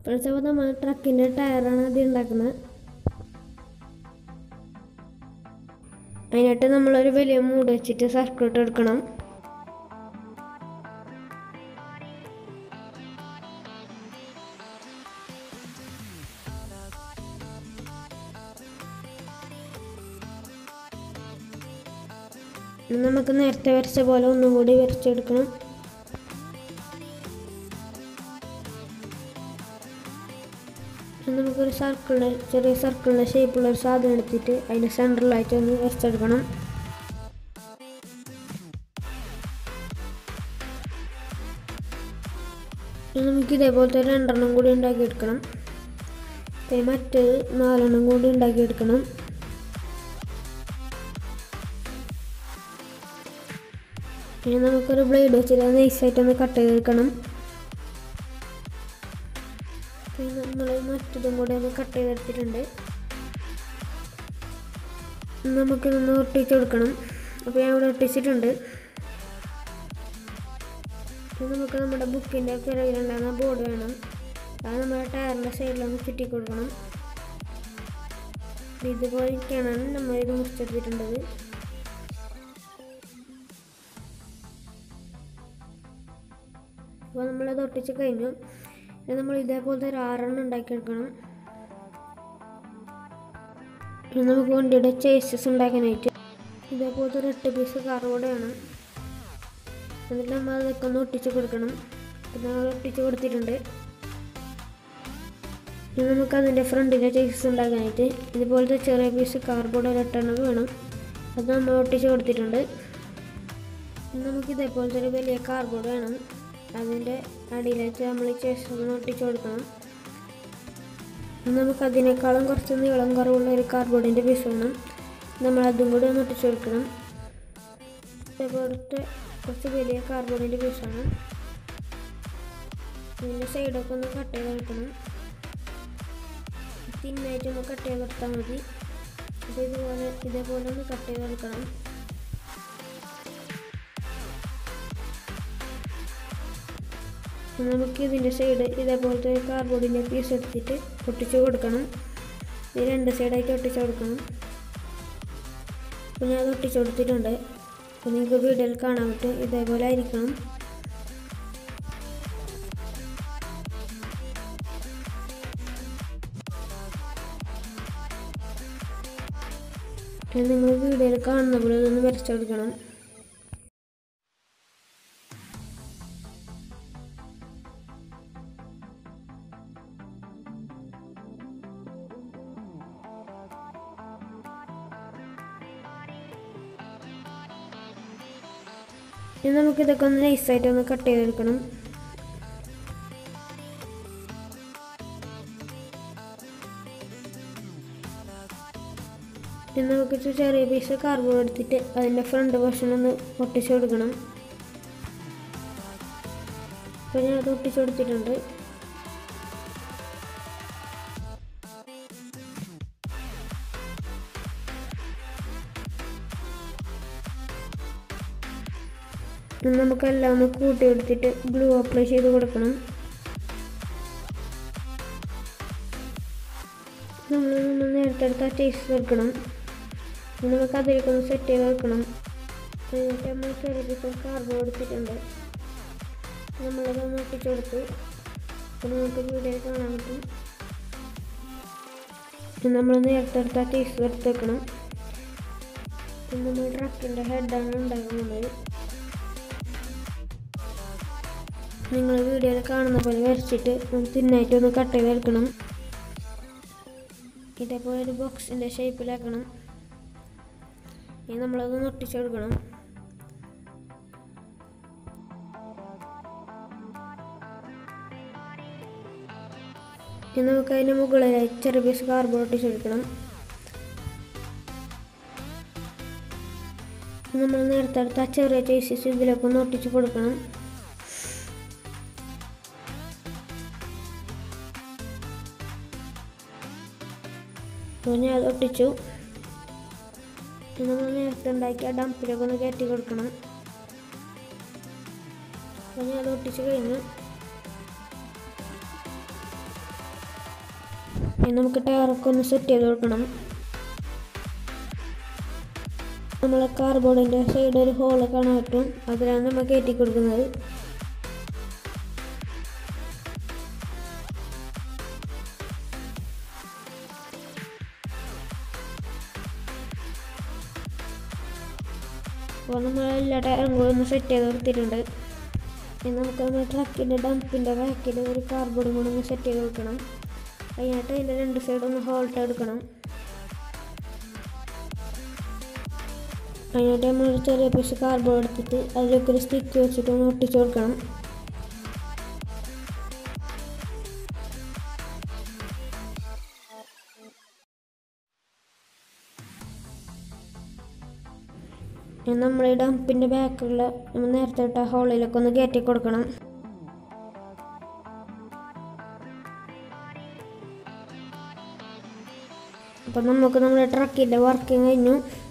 friends അപ്പോൾ നമ്മൾ ട്രക്കിൻ്റെ ടയറാണ് ഇത് ഉണ്ടാക്കുന്നത് അതിനായിട്ട് നമ്മളൊരു വലിയ മൂട് വെച്ചിട്ട് സർക്യൂട്ട് എടുക്കണം ഇനി നമുക്ക് നേരത്തെ വരച്ച പോലെ ഒന്നും കൂടി വരച്ചെടുക്കണം ഇനി നമുക്കൊരു സർക്കിളിൻ്റെ ചെറിയ സർക്കിളിൻ്റെ ഷേപ്പുള്ള ഒരു സാധനം എടുത്തിട്ട് അതിൻ്റെ സെൻറ്ററിലായിട്ട് ഒന്ന് വരച്ചെടുക്കണം ഇനി നമുക്ക് ഇതേപോലത്തെ രണ്ടെണ്ണം കൂടി ഉണ്ടാക്കിയെടുക്കണം പിന്നെ മറ്റേത് നാലെണ്ണം കൂടി ഉണ്ടാക്കിയെടുക്കണം ഇനി നമുക്കൊരു ബ്ലേഡ് വെച്ചിട്ട് നൈസായിട്ടൊന്ന് കട്ട് ചെയ്തെടുക്കണം പിന്നെ നമ്മൾ മറ്റതും കൂടെ ഒന്ന് കട്ട് ചെയ്തെടുത്തിട്ടുണ്ട് നമുക്കിതൊന്ന് ഒട്ടിച്ച് കൊടുക്കണം അപ്പോൾ ഞാൻ ഇവിടെ ഒട്ടിച്ചിട്ടുണ്ട് ഇനി നമുക്ക് നമ്മുടെ ബുക്കിൻ്റെ പിറകിലുണ്ടാകുന്ന ബോർഡ് വേണം അത് നമ്മുടെ ടയറിൻ്റെ സൈഡിലൊന്ന് ചുറ്റി കൊടുക്കണം ഇതുപോലെയൊക്കെയാണ് നമ്മൾ ഇത് മുറിച്ചെടുത്തിട്ടുള്ളത് അപ്പോൾ നമ്മളത് ഒട്ടിച്ച് കഴിഞ്ഞു ഇനി നമ്മൾ ഇതേപോലത്തെ ഒരു ആറെണ്ണം ഉണ്ടാക്കിയെടുക്കണം ഇനി നമുക്ക് വണ്ടിയുടെ ചേസസ് ഉണ്ടാക്കാനായിട്ട് ഇതേപോലത്തെ ഒരു എട്ട് പീസ് കാർബോർഡ് വേണം എന്നിട്ട് നമ്മൾ അതൊക്കെ ഒന്ന് ഒട്ടിച്ച് കൊടുക്കണം ഇത് നമ്മൾ ഒട്ടിച്ച് കൊടുത്തിട്ടുണ്ട് ഇനി നമുക്ക് അതിൻ്റെ ഫ്രണ്ടിലെ ചേസസ് ഉണ്ടാക്കാനായിട്ട് ഇതുപോലത്തെ ചെറിയ പീസ് കാർബോർഡ് ഒരു എട്ടെണ്ണം വേണം അത് നമ്മൾ ഒട്ടിച്ച് കൊടുത്തിട്ടുണ്ട് ഇനി നമുക്ക് ഇതേപോലത്തെ ഒരു വലിയ കാർബോർഡ് വേണം അതിൻ്റെ അടിയിലായിട്ട് നമ്മൾ ഈ ചേസസ് ഒന്ന് ഒട്ടിച്ച് കൊടുക്കണം ഇനി നമുക്ക് അതിനേക്കാളും കുറച്ച് നീളം കുറവുള്ള ഒരു കാർബോർഡിൻ്റെ പീസ് വേണം നമ്മൾ അതും കൂടി ഒന്ന് ഒട്ടിച്ച് കൊടുക്കണം ഇതേപോലത്തെ കുറച്ച് വലിയ കാർബോർഡിൻ്റെ പീസാണ് ഇതിൻ്റെ സൈഡൊക്കെ ഒന്ന് കട്ട് ചെയ്ത് എടുക്കണം തിന്നായിട്ട് ഒന്ന് കട്ട് ചെയ്തെടുത്താൽ മതി ഇത് ഇതുപോലെ ഇതേപോലെ ഒന്ന് കട്ട് ചെയ്തെടുക്കണം നമുക്ക് ഇതിൻ്റെ സൈഡ് ഇതേപോലത്തെ കാർബോർഡിൻ്റെ പീസ് എടുത്തിട്ട് ഒട്ടിച്ച് കൊടുക്കണം ഇത് രണ്ട് സൈഡായിട്ട് ഒട്ടിച്ച് കൊടുക്കണം അപ്പോൾ ഞാൻ അത് ഒട്ടിച്ച് കൊടുത്തിട്ടുണ്ട് അപ്പോൾ നിങ്ങൾക്ക് വീഡിയോയിൽ കാണാൻ പറ്റും ഇതേപോലെ ആയിരിക്കണം ഇത് നിങ്ങൾ വീഡിയോയിൽ കാണുന്ന പോലെ ഇതൊന്ന് വരച്ചെടുക്കണം ഇനി നമുക്ക് ഇതൊക്കെ ഒന്ന് നൈസായിട്ട് ഒന്ന് കട്ട് ചെയ്തെടുക്കണം ഇനി നമുക്ക് ഇച്ചിരി ചെറിയ പീസ് കാർബോർഡ് എടുത്തിട്ട് അതിൻ്റെ ഫ്രണ്ട് പോർഷൻ ഒന്ന് ഒട്ടിച്ചു കൊടുക്കണം അപ്പോൾ ഞാൻ അത് ഒട്ടിച്ചു കൊടുത്തിട്ടുണ്ട് ഇനി നമുക്കെല്ലാം ഒന്ന് കൂട്ടി എടുത്തിട്ട് ഗ്ലൂ അപ്ലൈ ചെയ്ത് കൊടുക്കണം നമ്മൾ നമ്മൾ നേരത്തെ എടുത്ത ടേസ്റ്റ് വെക്കണം ഇനി നമുക്ക് അതിലേക്ക് ഒന്ന് സെറ്റ് ചെയ്ത് വെക്കണം എന്നിട്ട് നമ്മൾ ചെറിയ പീസ് കാർബോർഡ് എടുത്തിട്ടുണ്ട് നമ്മളതൊന്ന് ഒട്ടിച്ച് കൊടുത്തു അപ്പോൾ നമുക്ക് വീഡിയോ കാണാൻ പറ്റും ഇനി നമ്മൾ നേരത്തെ എടുത്ത ടേസ്റ്റ് എടുത്ത് വെക്കണം ഇനി നമ്മൾ ട്രക്കിൻ്റെ ഹെഡാണ് ഉണ്ടാക്കുന്നത് നിങ്ങൾ വീഡിയോയിൽ കാണുന്ന പോലെ വരച്ചിട്ട് ഒന്ന് തിന്നായിട്ട് ഒന്ന് കട്ട് ചെയ്തെടുക്കണം ഇതേപോലെ ഒരു ബോക്സിൻ്റെ ഷേപ്പിലാക്കണം ഇനി നമ്മളതൊന്ന് ഒട്ടിച്ചെടുക്കണം ഇനി നമുക്ക് അതിൻ്റെ മുകളിലായി ചെറിയ പീസ് കാർബോർഡ് ഒട്ടിച്ചെടുക്കണം നമ്മൾ നേരത്തെ എടുത്ത ആ ചെറിയ ചേസസ് ഇതിലേക്ക് ഒന്ന് ഒട്ടിച്ച് കൊടുക്കണം അപ്പോൾ ഞാൻ അത് ഒട്ടിച്ചു നമ്മൾ നേരത്തെ ഉണ്ടാക്കിയ ഡംപിലൊക്കെ ഒന്ന് കയറ്റി കൊടുക്കണം അപ്പോൾ ഞാൻ അത് ഒട്ടിച്ച് കഴിഞ്ഞു ഇനി നമുക്ക് ടയറൊക്കെ ഒന്ന് സെറ്റ് ചെയ്ത് കൊടുക്കണം നമ്മൾ കാർബോർഡിൻ്റെ സൈഡ് ഒരു ഹോള് കാണാൻ പറ്റും അതിലാണ് നമ്മൾ കയറ്റി കൊടുക്കുന്നത് അപ്പോൾ നമ്മൾ എല്ലാ ടയറും കൂടി ഒന്ന് സെറ്റ് ചെയ്ത് കൊടുത്തിട്ടുണ്ട് ഇനി നമുക്ക് നമ്മുടെ ട്രക്കിൻ്റെ ഡംപിൻ്റെ ബാക്കിൽ ഒരു കാർബോർഡും കൂടി ഒന്ന് സെറ്റ് ചെയ്ത് കൊടുക്കണം അതിനായിട്ട് അതിൻ്റെ രണ്ട് സൈഡും ഒന്ന് ഹോൾട്ട് എടുക്കണം അതിനായിട്ട് നമ്മൾ ഒരു ചെറിയ പീസ് കാർബോർഡ് എടുത്തിട്ട് അതിലേക്ക് ഒരു സ്റ്റിക്ക് വെച്ചിട്ട് ഒന്ന് ഒട്ടിച്ച് കൊടുക്കണം ഇനി നമ്മൾ ഈ ഡംപിൻ്റെ ബാക്കിലുള്ള നമ്മൾ നേരത്തെ ഇട്ട ഹോളിലൊക്കെ ഒന്ന് കയറ്റി കൊടുക്കണം അപ്പം നമുക്ക് നമ്മുടെ ട്രക്കിൻ്റെ വർക്കിംഗ് കഴിഞ്ഞു